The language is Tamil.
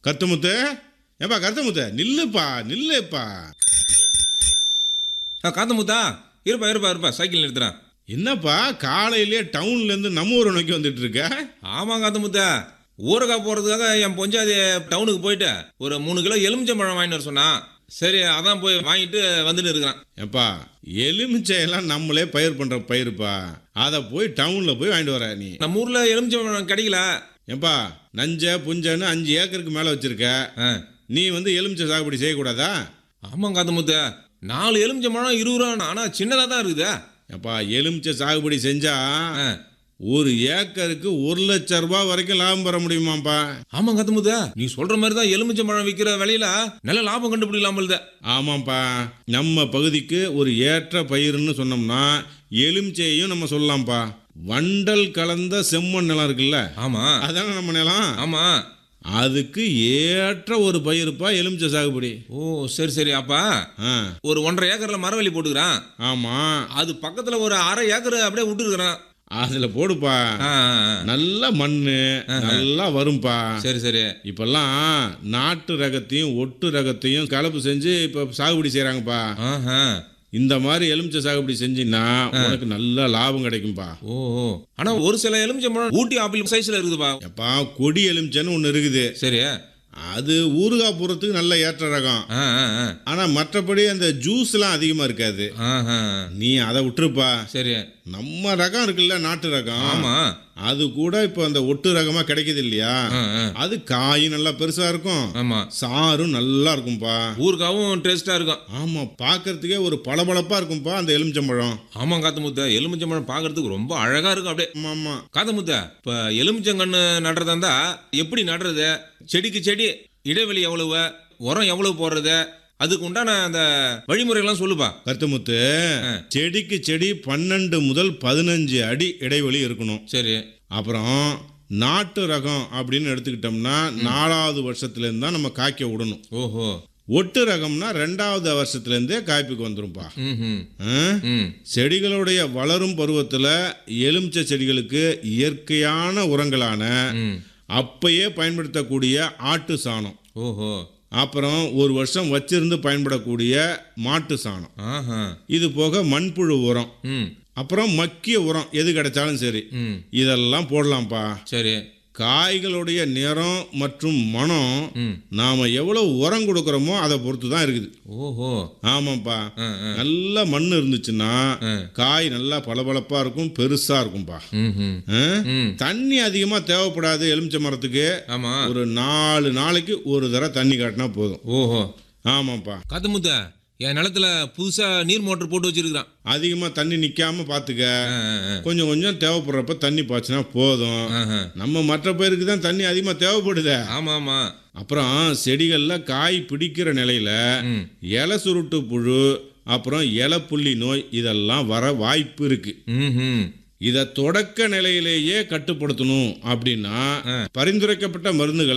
கருத்தமுத்து ஏப்பா கருத்தமுத்து நில்லுப்பா நில்லுப்பா ஆ காந்தமுத்தா இருப்பா இருப்பா இருப்பா சைக்கிள் நிறுத்துறேன் என்னப்பா காலையிலே டவுன்ல இருந்து நம்ம ஊரை நோக்கி வந்துட்டு இருக்க ஆமாம் காந்தமுத்தா ஊறுகாய் போகிறதுக்காக என் பொஞ்சாதி டவுனுக்கு போயிட்டு ஒரு மூணு கிலோ எலுமிச்சம்பழம் வாங்கிட்டு வர சொன்னான் சரி அதான் போய் வாங்கிட்டு வந்துட்டு இருக்கிறான் ஏப்பா எலுமிச்சையெல்லாம் நம்மளே பயிர் பண்ற பயிருப்பா அதை போய் டவுன்ல போய் வாங்கிட்டு வர நீ நம்ம ஊரில் எலுமிச்சம்பழம் கிடைக்கல ஏப்பா நஞ்ச புஞ்சன்னு அஞ்சு ஏக்கருக்கு மேல வச்சிருக்க ஆ நீ வந்து எலுமிச்சை சாகுபடி செய்யக்கூடாதா ஆமாம் காந்தமுத்தா நாலு எலுமிச்சம்பழம் இருபது ரூபா ஆனால் சின்னதாக தான் இருக்குதா ஏப்பா எலுமிச்சை சாகுபடி செஞ்சா ஆ ஒரு ஏக்கருக்கு ஒரு லட்ச ரூபாய் வரைக்கும் லாபம் பெற முடியுமாப்பா ஆமாம் காந்தமுத்தா நீ சொல்கிற மாதிரி தான் எலுமிச்சம்பழம் விற்கிற விலையில நல்ல லாபம் கண்டுபிடிக்கலாமல் ஆமாம்ப்பா நம்ம பகுதிக்கு ஒரு ஏற்ற பயிர்னு சொன்னோம்னா எலுமிச்சையும் நம்ம சொல்லலாம்ப்பா வண்டல் கலந்த செம்மண் நிலம் இருக்குல்ல ஆமாம் அதானே நம்ம நிலம் ஆமாம் அதுக்கு ஏற்ற ஒரு பயிருப்பா எலுமிச்சை சாகுபடி ஓ சரி சரி அப்பா ஆ ஒரு ஒன்றரை ஏக்கரில் மரவள்ளி போட்டுக்கிறான் ஆமாம் அது பக்கத்தில் ஒரு அரை ஏக்கர் அப்படியே விட்டுருக்குறான் அதில் போடுப்பா ஆ ஆ, ஆ. நல்ல மண்ணு நல்லா வரும்பா சரி சரி இப்பெல்லாம் நாட்டு ரகத்தையும் ஒட்டு ரகத்தையும் கலப்பு செஞ்சு இப்போ சாகுபடி செய்கிறாங்கப்பா ஆஹா இந்த மாதிரி எலுமிச்சை சாகுபடி செஞ்சீங்கன்னா உனக்கு நல்ல லாபம் கிடைக்கும்பா ஓ ஓ. ஆனா ஒரு சில எலுமிச்சம்பழம் ஊட்டி ஆப்பிள் சைஸ்ல இருக்குதுப்பா எப்பா கொடி எலுமிச்சைன்னு ஒன்று இருக்குது சரி அது ஊறுகாய் போகிறதுக்கு நல்ல ஏற்ற ரகம் ஆ ஆ ஆ. ஆனால் மற்றபடி அந்த ஜூஸ்லாம் அதிகமாக இருக்காது ஆஹா. நீ அதை விட்டுருப்பா சரி நம்ம ரகம் இருக்குல்ல நாட்டு ரகம் ஆமா அது கூட இப்போ அந்த ஒட்டு ரகமாக கிடைக்குது இல்லையா ஆ, ஆ. அது காயும் நல்லா பெருசாக இருக்கும் ஆமா சாரும் நல்லா இருக்கும்பா ஊருக்காவும் டேஸ்டா இருக்கும் ஆமாம் பார்க்கறதுக்கே ஒரு பளபளப்பாக இருக்கும்பா அந்த எலுமிச்சம்பழம் ஆமா காத்து முத்த எலுமிச்சம்பழம் பார்க்கறதுக்கு ரொம்ப அழகா இருக்கும் அப்படியே ஆமாம் ஆமாம் காத்து முத்த இப்ப எலுமிச்சங்கன்று நடுறதா இருந்தா எப்படி நடுறது செடிக்கு செடி இடைவெளி எவ்வளவு உரம் எவ்வளவு போடுறது அதுக்கு உண்டான அந்த வழிமுறைகள்லாம் சொல்லுப்பா கருத்துமுத்து செடிக்கு செடி பன்னெண்டு முதல் பதினஞ்சு அடி இடைவெளி இருக்கணும் சரி அப்புறம் நாட்டு ரகம் அப்படின்னு எடுத்துக்கிட்டோம்னா நாலாவது வருஷத்துலேருந்து தான் நம்ம காய்க்க விடணும் ஓஹோ ஒட்டு ரகம்னா ரெண்டாவது வருஷத்துலேருந்தே காய்ப்புக்கு வந்துரும்பா ம் ம் ஆ? ம் செடிகளுடைய வளரும் பருவத்தில் எலுமிச்சை செடிகளுக்கு இயற்கையான உரங்களான ம் அப்பயே பயன்படுத்தக்கூடிய ஆட்டு சாணம் ஓஹோ அப்புறம் ஒரு வருஷம் வச்சிருந்து பயன்படக்கூடிய மாட்டு சாணம் ஆஹா இது போக மண்புழு உரம் ம் அப்புறம் மக்கிய உரம் எது கிடைச்சாலும் சரி ம் இதெல்லாம் போடலாம்ப்பா சரி காய்களுடைய நிறம் மற்றும் மனம் ம் நாம எவ்வளவு உரம் கொடுக்குறோமோ அதை பொறுத்து தான் இருக்குது ஓஹோ ஆமாம்ப்பா ஆ ஆ நல்ல மண் இருந்துச்சுன்னா ஆ. காய் நல்லா பளபளப்பா இருக்கும் பெருசா இருக்கும்பா ம் ம் ஆ? ம் தண்ணி அதிகமா தேவைப்படாது எலுமிச்சை மரத்துக்கு ஆமா ஒரு நாலு நாளைக்கு ஒரு தடவை தண்ணி காட்டினா போதும் ஓஹோ ஆமாப்பா காத்தமுத்த என் நிலத்துல புதுசா நீர் மோட்டர் போட்டு வச்சிருக்கிறான் அதிகமா தண்ணி நிக்காம பாத்துக்க ஆ, ஆ, ஆ. கொஞ்சம் கொஞ்சம் தேவைப்படுறப்ப தண்ணி பாய்ச்சினா போதும் ஆஹா. நம்ம மற்ற பேருக்கு தான் தண்ணி அதிகமாக தேவைப்படுதே ஆமா ஆமா அப்புறம் செடிகளில் காய் பிடிக்கிற நிலையில ம் இலை சுருட்டு புழு அப்புறம் இலை புள்ளி நோய் இதெல்லாம் வர வாய்ப்பு இருக்கு ம் ம் இதை தொடக்க நிலையிலேயே கட்டுப்படுத்தணும் அப்படின்னா பரிந்துரைக்கப்பட்ட மருந்துகளை